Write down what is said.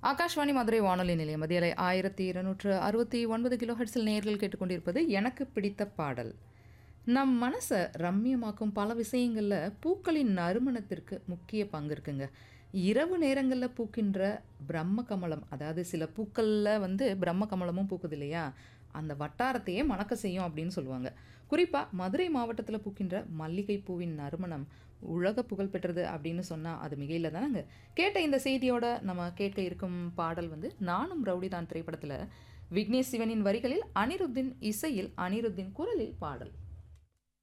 ஆகாஷ்வாணி மதுரை வானொலி நிலையம் மதியலை ஆயிரத்தி இருநூற்று அறுபத்தி ஒன்பது கிலோ ஹெர்ட்ஸில் நேர்கள் கேட்டுக்கொண்டிருப்பது எனக்கு பிடித்த பாடல் நம் மனசை ரம்மியமாக்கும் பல விஷயங்களில் பூக்களின் நறுமணத்திற்கு முக்கிய பங்கு இருக்குங்க இரவு நேரங்களில் பூக்கின்ற பிரம்ம கமலம் அதாவது சில பூக்களில் வந்து பிரம்ம கமலமும் பூக்குது இல்லையா அந்த வட்டாரத்தையே மணக்க செய்யும் அப்படின்னு சொல்லுவாங்க குறிப்பாக மதுரை மாவட்டத்தில் பூக்கின்ற மல்லிகை பூவின் நறுமணம் உலக புகழ் பெற்றது அப்படின்னு சொன்னால் அது மிகையில் தானங்க கேட்ட இந்த செய்தியோட நம்ம கேட்க இருக்கும் பாடல் வந்து நானும் ரவுடிதான் திரைப்படத்தில் விக்னேஷ் சிவனின் வரிகளில் அனிருத்தின் இசையில் அனிருத்தின் குரலில் பாடல்